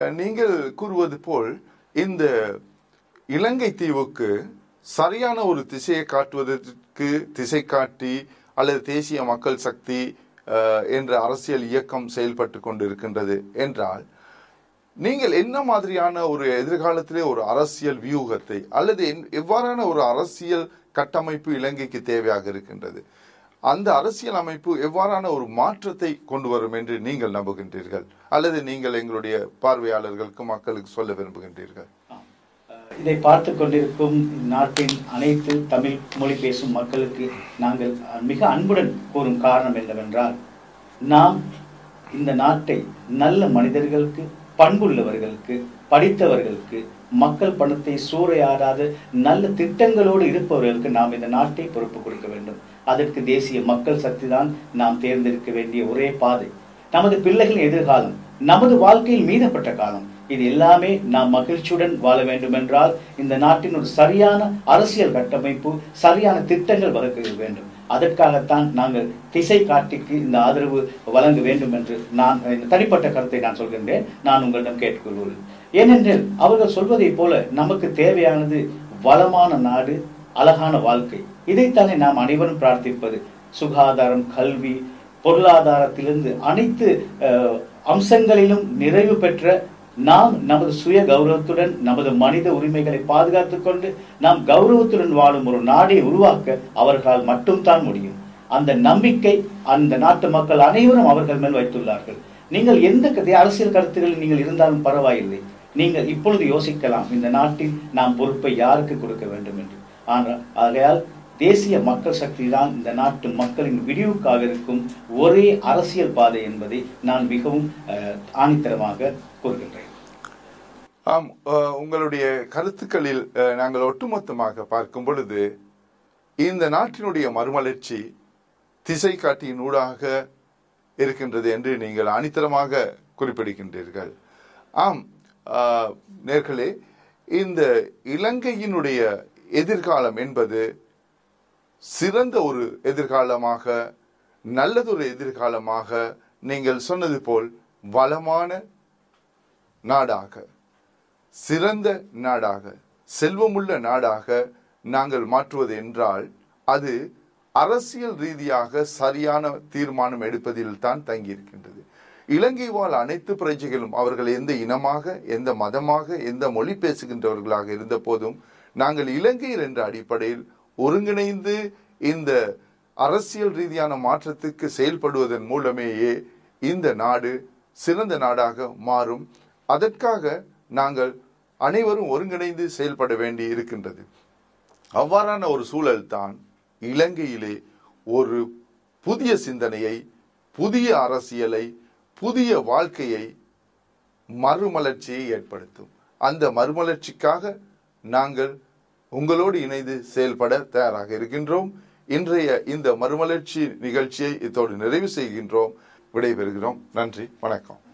நீங்கள் கூறுவது போல் இந்த இலங்கை தீவுக்கு சரியான ஒரு திசையை காட்டுவதற்கு திசை காட்டி அல்லது தேசிய மக்கள் சக்தி அஹ், என்ற அரசியல் இயக்கம் செயல்பட்டு கொண்டிருக்கின்றது என்றால் நீங்கள் என்ன மாதிரியான ஒரு எதிர்காலத்திலே ஒரு அரசியல் வியூகத்தை அல்லது என்- எவ்வாறான ஒரு அரசியல் கட்டமைப்பு இலங்கைக்கு தேவையாக இருக்கின்றது அந்த அரசியல் அமைப்பு எவ்வாறான ஒரு மாற்றத்தை கொண்டு வரும் என்று நீங்கள் நம்புகின்றீர்கள் அல்லது நீங்கள் எங்களுடைய பார்வையாளர்களுக்கு மக்களுக்கு சொல்ல விரும்புகின்றீர்கள் ஆம். அஹ் இதை பார்த்து கொண்டிருக்கும் நாட்டின் அனைத்து தமிழ் மொழி பேசும் மக்களுக்கு நாங்கள் அஹ், மிக அன்புடன் கூறும் காரணம் என்னவென்றால் நாம் இந்த நாட்டை நல்ல மனிதர்களுக்கு பண்புள்ளவர்களுக்கு படித்தவர்களுக்கு மக்கள் பணத்தை சூறையாடாத நல்ல திட்டங்களோடு இருப்பவர்களுக்கு நாம் இந்த நாட்டை பொறுப்பு கொடுக்க வேண்டும் அதற்கு தேசிய மக்கள் சக்தி தான் நாம் தேர்ந்தெடுக்க வேண்டிய ஒரே பாதை நமது பிள்ளைகளின் எதிர்காலம் நமது வாழ்க்கையில் மீதப்பட்ட காலம் இது எல்லாமே நாம் மகிழ்ச்சியுடன் வாழ வேண்டுமென்றால் இந்த நாட்டின் ஒரு சரியான அரசியல் கட்டமைப்பு சரியான திட்டங்கள் வகுக்க வேண்டும் அதற்காகத்தான் நாங்கள் திசை காட்டிக்கு இந்த ஆதரவு வழங்க வேண்டும் என்று நான் இந்த தனிப்பட்ட கருத்தை நான் சொல்கின்றேன் நான் உங்களிடம் கேட்டுக்கொள்கிறேன் ஏனென்றால் அவர்கள் சொல்வதைப் போல நமக்கு தேவையானது வளமான நாடு அழகான வாழ்க்கை இதைத்தானே நாம் அனைவரும் பிரார்த்திப்பது சுகாதாரம் கல்வி பொருளாதாரத்திலிருந்து அனைத்து அஹ், அம்சங்களிலும் நிறைவு பெற்ற நாம் நமது சுய கௌரவத்துடன் நமது மனித உரிமைகளை பாதுகாத்துக் கொண்டு நாம் கௌரவத்துடன் வாழும் ஒரு நாடை உருவாக்க அவர்களால் மட்டும்தான் முடியும் அந்த நம்பிக்கை அந்த நாட்டு மக்கள் அனைவரும் அவர்கள் மேல் வைத்துள்ளார்கள் நீங்கள் எந்த கதை அரசியல் கருத்துகளில் நீங்கள் இருந்தாலும் பரவாயில்லை நீங்கள் இப்பொழுது யோசிக்கலாம் இந்த நாட்டில் நாம் பொறுப்பை யாருக்கு கொடுக்க வேண்டும் என்று ஆனால் ஆகையால் தேசிய மக்கள் சக்தி தான் இந்த நாட்டு மக்களின் விடிவுக்காக இருக்கும் ஒரே அரசியல் பாதை என்பதை நான் மிகவும் அஹ், ஆணித்தரமாக கூறுகின்றேன் ஆம் அஹ், உங்களுடைய கருத்துக்களில் அஹ், நாங்கள் ஒட்டுமொத்தமாக பார்க்கும் பொழுது இந்த நாட்டினுடைய மறுமலர்ச்சி திசை காட்டியின் ஊடாக இருக்கின்றது என்று நீங்கள் அனித்தரமாக குறிப்பிடுகின்றீர்கள் ஆம் அஹ், நேர்களே இந்த இலங்கையினுடைய எதிர்காலம் என்பது சிறந்த ஒரு எதிர்காலமாக நல்லதொரு எதிர்காலமாக நீங்கள் சொன்னது போல் வளமான நாடாக சிறந்த நாடாக செல்வமுள்ள நாடாக நாங்கள் மாற்றுவது என்றால் அது அரசியல் ரீதியாக சரியான தீர்மானம் எடுப்பதில் தான் தங்கியிருக்கின்றது இலங்கை வாழ் அனைத்து பிரஜைகளும் அவர்கள் எந்த இனமாக எந்த மதமாக எந்த மொழி பேசுகின்றவர்களாக இருந்த போதும் நாங்கள் இலங்கையர் என்ற அடிப்படையில் ஒருங்கிணைந்து இந்த அரசியல் ரீதியான மாற்றத்துக்கு செயல்படுவதன் மூலமேயே இந்த நாடு சிறந்த நாடாக மாறும் அதற்காக நாங்கள் அனைவரும் ஒருங்கிணைந்து செயல்பட வேண்டி இருக்கின்றது அவ்வாறான ஒரு சூழல் தான் இலங்கையிலே ஒரு புதிய சிந்தனையை புதிய அரசியலை புதிய வாழ்க்கையை மறுமலர்ச்சியை ஏற்படுத்தும் அந்த மறுமலர்ச்சிக்காக நாங்கள் உங்களோடு இணைந்து செயல்பட தயாராக இருக்கின்றோம் இன்றைய இந்த மறுமலர்ச்சி நிகழ்ச்சியை இத்தோடு நிறைவு செய்கின்றோம் விடைபெறுகிறோம் நன்றி வணக்கம்